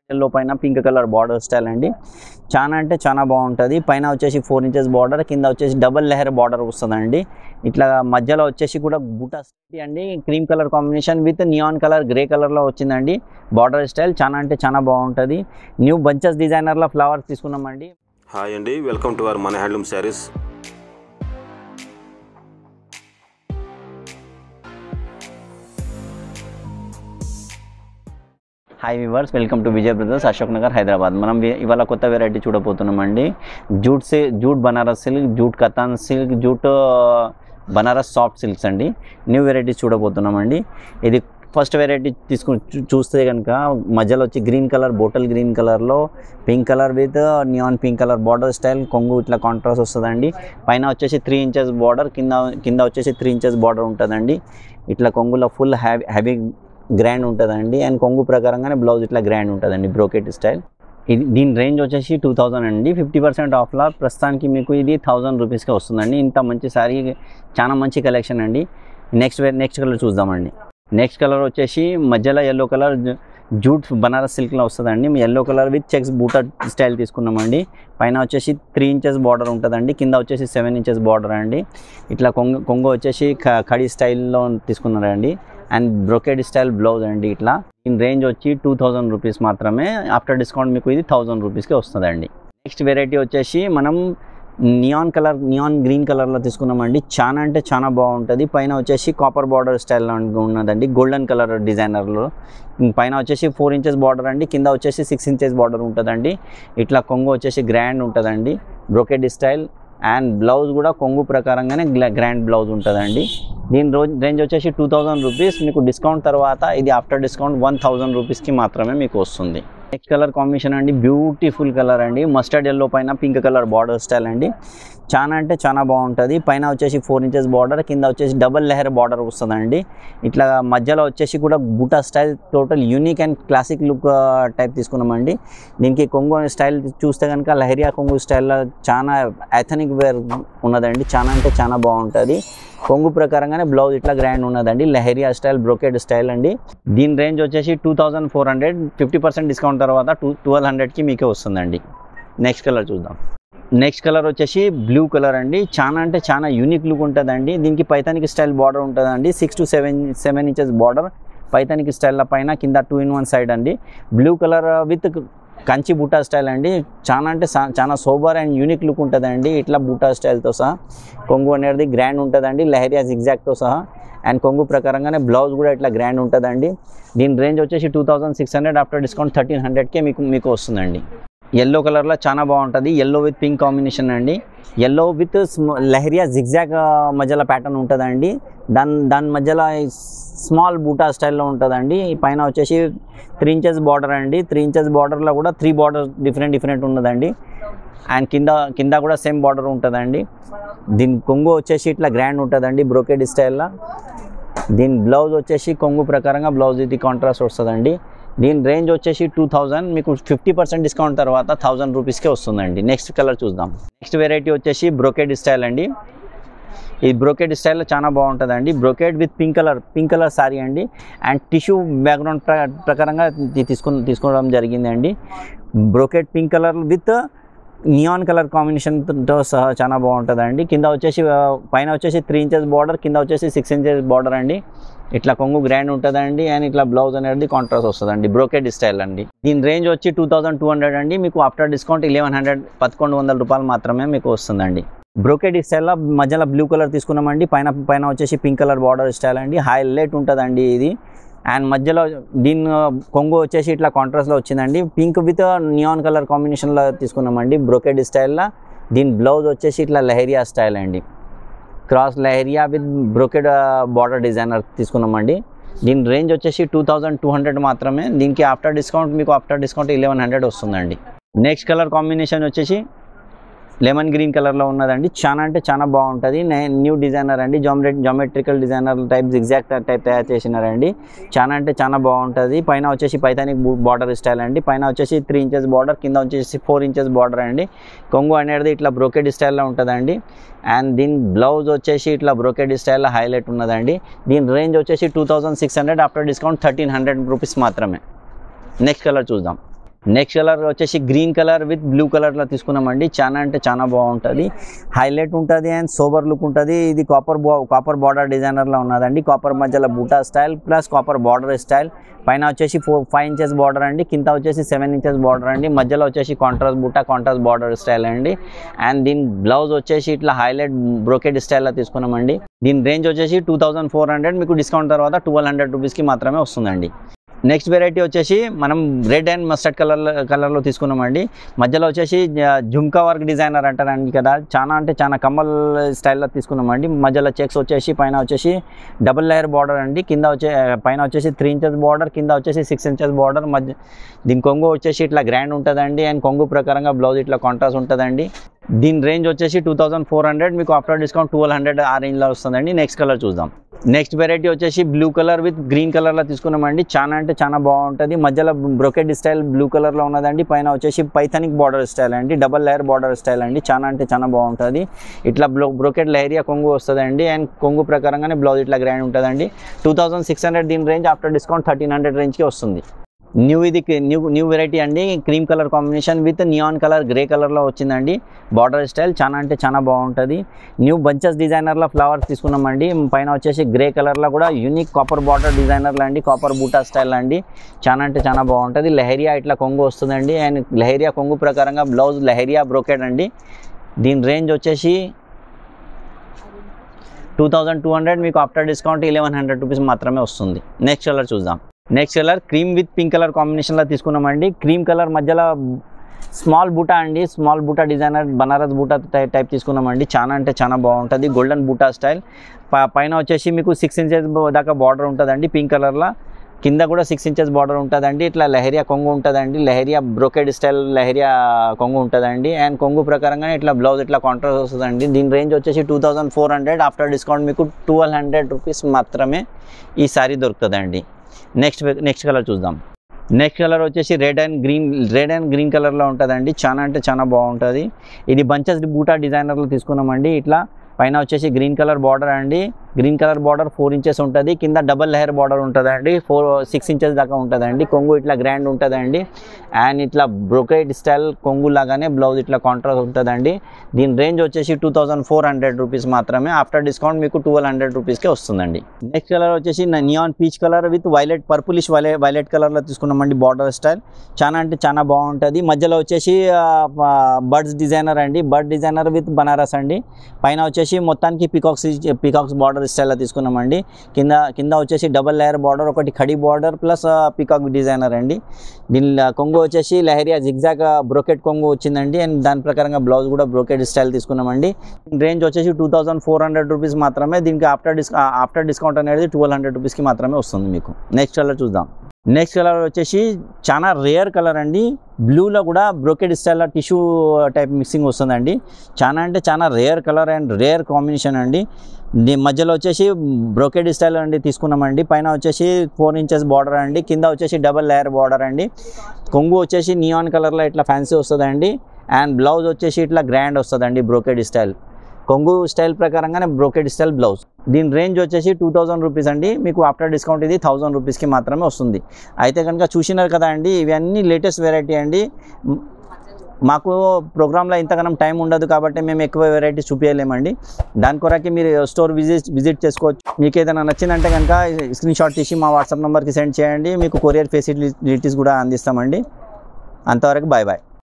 yellow పైన pink colour border style అండి చాలా అంటే చాలా బాగుంటుంది పైన వచ్చేసి ఫోర్ ఇంచెస్ బార్డర్ కింద వచ్చేసి డబల్ లెహర్ బార్డర్ వస్తుందండి ఇట్లా మధ్యలో వచ్చేసి కూడా బూటా స్టైల్ అండి cream colour combination with neon colour grey కలర్లో వచ్చిందండి బార్డర్ స్టైల్ చాలా అంటే చాలా బాగుంటుంది న్యూ బంచెస్ డిజైనర్లో ఫ్లవర్స్ తీసుకున్నామండి హాయ్ అండి వెల్కమ్ టు అవర్ మన handloom saris hi weavers welcome to Vijay brothers Ashok Nagar Hyderabad మనం వి- ఇవాళ కొత్త వెరైటీ చూడబోతున్నామండి జూట్ సి jute Banaras silk jute katan silk jute Banaras soft silks అండి న్యూ వెరైటీస్ చూడబోతున్నామండి ఇది ఫస్ట్ వెరైటీ తీసుకుని చూ- చూస్తే కనుక మధ్యలో వచ్చి గ్రీన్ కలర్ బోటల్ గ్రీన్ కలర్లో pink colour with neon pink colour border style కొంగు ఇట్లా కాంట్రాస్ట్ వస్తుందండి పైన వచ్చేసి త్రీ ఇంచెస్ బార్డర్ కింద కింద వచ్చేసి త్రీ ఇంచెస్ బార్డర్ ఉంటుందండి ఇట్లా కొంగులో ఫుల్ హ్యావీ హ్యావీ గ్రాండ్ ఉంటుందండి అండ్ కొంగు ప్రకారంగానే బ్లౌజ్ ఇట్లా గ్రాండ్ ఉంటుందండి బ్రోకెట్ స్టైల్ ఇది దీని రేంజ్ వచ్చేసి టూ థౌజండ్ అండి ఫిఫ్టీ పర్సెంట్ ఆఫ్లో ప్రస్తుతానికి మీకు ఇది థౌజండ్ రూపీస్కే వస్తుందండి ఇంత మంచి సారీ చాలా మంచి కలెక్షన్ అండి నెక్స్ట్ నెక్స్ట్ కలర్ చూద్దామండి నెక్స్ట్ కలర్ వచ్చేసి మధ్యలో ఎల్లో కలర్ జూట్ బనారస్ సిల్క్లో వస్తుందండి ఎల్లో కలర్ విత్ చెక్స్ బూటా స్టైల్ తీసుకున్నామండి పైన వచ్చేసి త్రీ ఇంచెస్ బార్డర్ ఉంటుందండి కింద వచ్చేసి సెవెన్ ఇంచెస్ బార్డర్ అండి ఇట్లా కొంగు కొంగు వచ్చేసి క- కడి స్టైల్లో తీసుకున్నారండి అండ్ బ్రొకెడ్ స్టైల్ బ్లౌజ్ అండి ఇట్లా దీని రేంజ్ వచ్చి టూ థౌజండ్ రూపీస్ మాత్రమే ఆఫ్టర్ డిస్కౌంట్ మీకు ఇది థౌజండ్ రూపీస్కి వస్తుందండి నెక్స్ట్ వెరైటీ వచ్చేసి మనం నియాన్ కలర్ నియాన్ గ్రీన్ కలర్లో తీసుకున్నామండి చాలా అంటే చాలా బాగుంటుంది పైన వచ్చేసి కాపర్ బార్డర్ స్టైల్లో ఉన్నదండి గోల్డెన్ కలర్ డిజైనర్లో పైన వచ్చేసి ఫోర్ ఇంచెస్ బార్డర్ అండి కింద వచ్చేసి సిక్స్ ఇంచెస్ బార్డర్ ఉంటుందండి ఇట్లా కొంగు వచ్చేసి గ్రాండ్ ఉంటుందండి బ్రొకెడ్ స్టైల్ అండ్ బ్లౌజ్ కూడా కొంగు ప్రకారంగానే గ్రాండ్ బ్లౌజ్ ఉంటుందండి దీని రోజు రేంజ్ వచ్చేసి టూ థౌజండ్ రూపీస్ మీకు డిస్కౌంట్ తర్వాత ఇది ఆఫ్టర్ డిస్కౌంట్ వన్ థౌజండ్ రూపీస్కి మాత్రమే మీకు వస్తుంది నెక్స్ట్ కలర్ కాంబినేషన్ అండి బ్యూటిఫుల్ కలర్ అండి మస్టర్డ్ ఎల్లో పైన పింక్ కలర్ బార్డర్ స్టైల్ అండి చాలా అంటే చాలా బాగుంటుంది పైన వచ్చేసి ఫోర్ ఇంచెస్ బార్డర్ కింద వచ్చేసి డబల్ లెహర్ బార్డర్ వస్తుందండి ఇట్లా మధ్యలో వచ్చేసి కూడా బూటా style total unique and classic look type తీసుకున్నామండి దీనికి కొంగు స్టైల్ చూస్తే కనుక లహరియా కొంగు స్టైల్లో చాలా ఎథనిక్ వేర్ ఉన్నదండి చాలా అంటే చాలా బాగుంటుంది కొంగు ప్రకారంగానే బ్లౌజ్ ఇట్లా గ్రాండ్ ఉన్నదండి లహరియా స్టైల్ బ్రోకెడ్ స్టైల్ అండి దీని రేంజ్ వచ్చేసి two thousand four hundred fifty percent discount తర్వాత టూ ట్వెల్వ్ హండ్రెడ్కి మీకే వస్తుందండి నెక్స్ట్ కలర్ చూద్దాం నెక్స్ట్ కలర్ వచ్చేసి బ్లూ కలర్ అండి చాలా అంటే చాలా యూనిక్ లుక్ ఉంటుందండి దీనికి పైతానికి స్టైల్ బార్డర్ ఉంటుందండి six to seven seven inches border పైతానికి స్టైల్ పైన కింద టూ ఇన్ వన్ సైడ్ అండి బ్లూ కలర్ విత్ కంచి బూటా స్టైల్ అండి చాలా అంటే సా- చాలా సోబర్ అండ్ యూనిక్ లుక్ ఉంటుందండి ఇట్లా బూటా స్టైల్తో సహా కొంగు అనేది గ్రాండ్ ఉంటుందండి లహరియా జిగ్జాక్తో సహా అండ్ కొంగు ప్రకారంగానే బ్లౌజ్ కూడా ఇట్లా గ్రాండ్ ఉంటుందండి దీని రేంజ్ వచ్చేసి two thousand six hundred after discount thirteen హండ్రెడ్కే మీకు మీకు వస్తుందండి ఎల్లో కలర్లో చాలా బాగుంటుంది ఎల్లో విత్ పింక్ కాంబినేషన్ అండి ఎల్లో విత్ లహరియా జిగ్జాగ్ మధ్యలో ప్యాటర్న్ ఉంటుందండి దాని దాని మధ్యలో స్మాల్ బూటా స్టైల్లో ఉంటుందండి పైన వచ్చేసి త్రీ ఇంచెస్ బార్డర్ అండి త్రీ ఇంచెస్ బార్డర్లో కూడా త్రీ బార్డర్ డిఫరెంట్ డిఫరెంట్ ఉన్నదండి అండ్ కింద కింద కూడా సేమ్ బార్డర్ ఉంటుందండి దీని కొంగు వచ్చేసి ఇట్లా గ్రాండ్ ఉంటుందండి బ్రోకెడ్ స్టైల్లో దీని బ్లౌజ్ వచ్చేసి కొంగు ప్రకారంగా బ్లౌజ్ ఇది కాంట్రాస్ట్ వస్తుందండి దీని రేంజ్ వచ్చేసి టూ థౌజండ్ మీకు ఫిఫ్టీ పర్సెంట్ డిస్కౌంట్ తర్వాత థౌజండ్ రూపీస్కే వస్తుందండి నెక్స్ట్ కలర్ చూద్దాం నెక్స్ట్ వెరైటీ వచ్చేసి బ్రోకెడ్ స్టైల్ అండి ఈ బ్రోకెడ్ స్టైల్లో చాలా బాగుంటుందండి brocade with pink colour pink colour sari అండి అండ్ టిష్యూ బ్యాక్గ్రౌండ్ ప్ర ప్రకారంగా ఇది తీసుకుని తీసుకోవడం జరిగిందండి brocade pink colour with neon colour కాంబినేషన్తో సహా చాలా బాగుంటుందండి కింద వచ్చేసి ఆ, పైన వచ్చేసి త్రీ ఇంచెస్ బార్డర్ కింద వచ్చేసి సిక్స్ ఇంచెస్ బార్డర్ అండి ఇట్లా కొంగు గ్రాండ్ ఉంటుందండి అండ్ ఇట్లా బ్లౌజ్ అనేది కాంట్రాస్ట్ వస్తుందండి బ్రోకెడ్ స్టైల్ అండి దీని రేంజ్ వచ్చి టూ థౌసండ్ టూ హండ్రెడ్ అండి మీకు ఆఫ్టర్ డిస్కౌంట్ ఇలెవెన్ హండ్రెడ్ పదకొండు వందల రూపాయలు మాత్రమే మీకు వస్తుందండి బ్రోకెడ్ స్టైల్లో మధ్యలో బ్లూ కలర్ తీసుకున్నామండి పైన పైన వచ్చేసి పింక్ కలర్ బార్డర్ స్టైల్ అండి హైలైట్ ఉంటుందండి ఇది అండ్ మధ్యలో దీని కొంగు వచ్చేసి ఇట్లా కాంట్రాస్ట్లో వచ్చిందండి పింక్ విత్ నియాన్ కలర్ కాంబినేషన్లో తీసుకున్నామండి బ్రోకెడ్ స్టైల్లో దీని బ్లౌజ్ వచ్చేసి ఇట్లా లహరియా స్టైల్ అండి cross leheriya with brocade border designer తీసుకున్నామండి దీని రేంజ్ వచ్చేసి టూ థౌజండ్ టూ హండ్రెడ్ మాత్రమే దీనికి ఆఫ్టర్ డిస్కౌంట్ మీకు ఆఫ్టర్ డిస్కౌంట్ ఇలెవెన్ హండ్రెడ్ వస్తుందండి నెక్స్ట్ కలర్ కాంబినేషన్ వచ్చేసి లెమన్ గ్రీన్ కలర్లో ఉన్నదండి చాలా అంటే చాలా బాగుంటుంది న్యూ డిజైనర్ అండి జామె geometrical designer type exact type తయారు చేసినారండి చాలా అంటే చాలా బాగుంటుంది పైన వచ్చేసి పైతానిక్ బార్డర్ స్టైల్ అండి పైన వచ్చేసి త్రీ ఇంచెస్ బార్డర్ కింద వచ్చేసి ఫోర్ ఇంచెస్ బార్డర్ అండి కొంగు అనేది ఇట్లా బ్రోకెడ్ స్టైల్లో ఉంటుందండి అండ్ దీని బ్లౌజ్ వచ్చేసి ఇట్లా బ్రోకెడ్ స్టైల్లో హైలైట్ ఉన్నదండి దీని రేంజ్ వచ్చేసి two thousand six hundred after discount thirteen hundred rupees మాత్రమే నెక్స్ట్ కలర్ చూద్దాం నెక్స్ట్ కలర్ వచ్చేసి గ్రీన్ కలర్ విత్ బ్లూ కలర్లో తీసుకున్నామండి చాలా అంటే చాలా బాగుంటుంది హైలైట్ ఉంటుంది అండ్ సోబర్ లుక్ ఉంటుంది ఇది కాపర్ బా కాపర్ బార్డర్ డిజైనర్లో ఉన్నదండి కాపర్ మధ్యలో బూటా style plus copper border style పైన వచ్చేసి ఫోర్ ఫైవ్ ఇంచెస్ బార్డర్ అండి కింద వచ్చేసి సెవెన్ ఇంచెస్ బార్డర్ అండి మధ్యలో వచ్చేసి కాంట్రాస్ట్ బూటా కాంట్రాస్ట్ బార్డర్ స్టైల్ అండి అండ్ దీని బ్లౌజ్ వచ్చేసి ఇట్లా హైలైట్ బ్రోకెడ్ స్టైల్లో తీసుకున్నామండి దీని రేంజ్ వచ్చేసి టూ థౌసండ్ ఫోర్ హండ్రెడ్ మీకు డిస్కౌంట్ తర్వాత ట్వెల్వ్ హండ్రెడ్ రూపీస్కి మాత్రమే వస్తుందండి నెక్స్ట్ వెరైటీ వచ్చేసి మనం రెడ్ అండ్ మస్టర్డ్ కలర్ కలర్లో తీసుకున్నామండి మధ్యలో వచ్చేసి జ- జుమ్కా వర్క్ డిజైనర్ అంటారండి కదా చాలా అంటే చాలా కమ్మల్ స్టైల్లో తీసుకున్నామండి మధ్యలో చెక్స్ వచ్చేసి పైన వచ్చేసి డబుల్ లేయర్ బార్డర్ అండి కింద వచ్చే పైన వచ్చేసి త్రీ ఇంచెస్ బార్డర్ కింద వచ్చేసి సిక్స్ ఇంచెస్ బార్డర్ మధ్య దీని కొంగు వచ్చేసి ఇట్లా గ్రాండ్ ఉంటుందండి అండ్ కొంగు ప్రకారంగా బ్లౌజ్ ఇట్లా కాంట్రాస్ట్ ఉంటుందండి దీని రేంజ్ వచ్చేసి టూ థౌసండ్ ఫోర్ హండ్రెడ్ మీకు ఆఫ్టర్ డిస్కౌంట్ ట్వెల్వ్ హండ్రెడ్ ఆ రేంజ్లో వస్తుందండి నెక్స్ట్ కలర్ చూద్దాం నెక్స్ట్ వెరైటీ వచ్చేసి బ్లూ కలర్ విత్ గ్రీన్ కలర్లో తీసుకున్నామండి చాలా అంటే చాలా బాగుంటుంది మధ్యలో బ్రొకెడ్ స్టైల్ బ్లూ కలర్లో ఉన్నదండి పైన వచ్చేసి పైథానిక్ బార్డర్ స్టైల్ అండి డబల్ లేయర్ బార్డర్ స్టైల్ అండి చాలా అంటే చాలా బాగుంటుంది ఇట్లా బ్లో బ్రొకెడ్ లేరియా కొంగు వస్తుందండి అండ్ కొంగు ప్రకారంగానే బ్లౌజ్ ఇట్లా గ్రాండ్ ఉంటుందండి టూ థౌసండ్ సిక్స్ హండ్రెడ్ దీని range after discount thirteen hundred రేంజ్కి వస్తుంది న్యూ ఇది న్యూ న్యూ వెరైటీ అండి cream colour combination with neon colour grey కలర్లో వచ్చిందండి బార్డర్ స్టైల్ చాలా అంటే చాలా బాగుంటుంది న్యూ బంచెస్ డిజైనర్లో ఫ్లవర్స్ తీసుకున్నామండి పైన వచ్చేసి గ్రే కలర్లో కూడా యూనిక్ కాపర్ బార్డర్ డిజైనర్లు అండి కాపర్ బూటా స్టైల్ అండి చాలా అంటే చాలా బాగుంటుంది లెహరియా ఇట్లా కొంగు వస్తుందండి అండ్ లెహరియా కొంగు ప్రకారంగా బ్లౌజ్ లెహరియా బ్రోకెడ్ అండి దీని రేంజ్ వచ్చేసి టూ థౌజండ్ టూ హండ్రెడ్ మీకు after discount eleven hundred rupees మాత్రమే వస్తుంది నెక్స్ట్ కలర్ చూద్దాం next colour cream with pink colour కాంబినేషన్లో తీసుకున్నామండి క్రీమ్ కలర్ మధ్యలో స్మాల్ బూటా అండి స్మాల్ బూటా డిజైనర్ బనారస్ బూటా టై- టైప్ తీసుకున్నామండి చాలా అంటే చాలా బాగుంటుంది గోల్డెన్ బూటా స్టైల్ ప- పైన వచ్చేసి మీకు సిక్స్ ఇంచెస్ దాకా బార్డర్ ఉంటుందండి పింక్ కలర్లో కింద కూడా సిక్స్ ఇంచెస్ బార్డర్ ఉంటుందండి ఇట్లా లెహరియా కొంగు ఉంటుందండి లెహరియా బ్రోకెడ్ స్టైల్ లెహరియా కొంగు ఉంటుందండి అండ్ కొంగు ప్రకారంగానే ఇట్లా బ్లౌజ్ ఇట్లా కాంట్రాస్ట్ వస్తుందండి దీని రేంజ్ వచ్చేసి two thousand four hundred after discount మీకు ట్వెల్వ్ హండ్రెడ్ రూపీస్ మాత్రమే ఈ సారీ దొరుకుతుందండి నెక్స్ట్ నెక్స్ట్ కలర్ చూద్దాం నెక్స్ట్ కలర్ వచ్చేసి red and green red and green కలర్లో ఉంటుందండి చాలా అంటే చాలా బాగుంటుంది ఇది బంచెస్ బూటా డిజైనర్లో తీసుకున్నామండి ఇట్లా పైన వచ్చేసి గ్రీన్ కలర్ బార్డర్ అండి green colour border four inches ఉంటుంది కింద డబల్ లేయర్ బార్డర్ ఉంటుందండి ఫోర్ సిక్స్ ఇంచెస్ దాకా ఉంటుందండి కొంగు ఇట్లా గ్రాండ్ ఉంటుందండి అండ్ ఇట్లా బ్రొకెట్ స్టైల్ కొంగు లాగానే బ్లౌజ్ ఇట్లా కాంట్రాస్ట్ ఉంటుందండి దీని రేంజ్ వచ్చేసి two thousand four hundred rupees మాత్రమే ఆఫ్టర్ డిస్కౌంట్ మీకు ట్వెల్వ్ హండ్రెడ్ రూపీస్కే వస్తుందండి నెక్స్ట్ కలర్ వచ్చేసి neon peach colour with violet purplish violet violet కలర్లో తీసుకున్నామండి బార్డర్ స్టైల్ చాలా అంటే చాలా బాగుంటుంది మధ్యలో వచ్చేసి బర్డ్స్ డిజైనర్ అండి బర్డ్ డిజైనర్ విత్ బనారస్ అండి పైన వచ్చేసి మొత్తానికి పికాక్స్ పికాక్స్ బార్డర్ స్టైల్లో తీసుకున్నామండి కింద కింద వచ్చేసి డబల్ లేయర్ బార్డర్ ఒకటి ఖడీ బార్డర్ ప్లస్ పికాక్ డిజైనర్ అండి దీని కొంగు వచ్చేసి లహరియా జిగ్జాగ్ బ్రోకెట్ కొంగు వచ్చిందండి అండ్ దాని ప్రకారంగా బ్లౌజ్ కూడా బ్రోకెట్ స్టైల్ తీసుకున్నామండి రేంజ్ వచ్చేసి two thousand four hundred rupees మాత్రమే దీనికి ఆఫ్టర్ డిస్ ఆఫ్టర్ డిస్కౌంట్ అనేది ట్వెల్వ్ హండ్రెడ్ రూపీస్కి మాత్రమే వస్తుంది మీకు నెక్స్ట్ కలర్ చూద్దాం నెక్స్ట్ కలర్ వచ్చేసి చాలా రేర్ కలర్ అండి బ్లూలో కూడా బ్రోకెడ్ స్టైల్లో టిష్యూ టైప్ మిక్సింగ్ వస్తుందండి చాలా అంటే చాలా rare colour and rare combination అండి దీని మధ్యలో వచ్చేసి బ్రోకెడ్ స్టైల్ అండి తీసుకున్నామండి పైన వచ్చేసి ఫోర్ ఇంచెస్ బార్డర్ అండి కింద వచ్చేసి డబల్ లేయర్ బార్డర్ అండి కొంగు వచ్చేసి నియాన్ కలర్లో ఇట్లా ఫ్యాన్సీ వస్తుందండి అండ్ బ్లౌజ్ వచ్చేసి ఇట్లా గ్రాండ్ వస్తుందండి బ్రోకెడ్ స్టైల్ కొంగు స్టైల్ ప్రకారంగానే బ్రోకెడ్ స్టైల్ బ్లౌజ్ దీని రేంజ్ వచ్చేసి టూ థౌజండ్ రూపీస్ అండి మీకు ఆఫ్టర్ డిస్కౌంట్ ఇది థౌజండ్ రూపీస్కి మాత్రమే వస్తుంది అయితే కనుక చూసినారు కదా అండి ఇవన్నీ లేటెస్ట్ వెరైటీ అండి మ్, మాకు ప్రోగ్రాంలో ఇంతగానం టైం ఉండదు కాబట్టి మేము ఎక్కువ వెరైటీస్ చూపించలేమండి దాని కొరకే మీరు స్టోర్ విజిట్ విజిట్ చేసుకోవచ్చు మీకు ఏదైనా నచ్చిందంటే కనుక స్క్రీన్ షాట్ తీసి మా వాట్సాప్ నెంబర్కి సెండ్ చేయండి మీకు కొరియర్ ఫెసిలిటీస్ కూడా అందిస్తామండి అంతవరకు బాయ్ బాయ్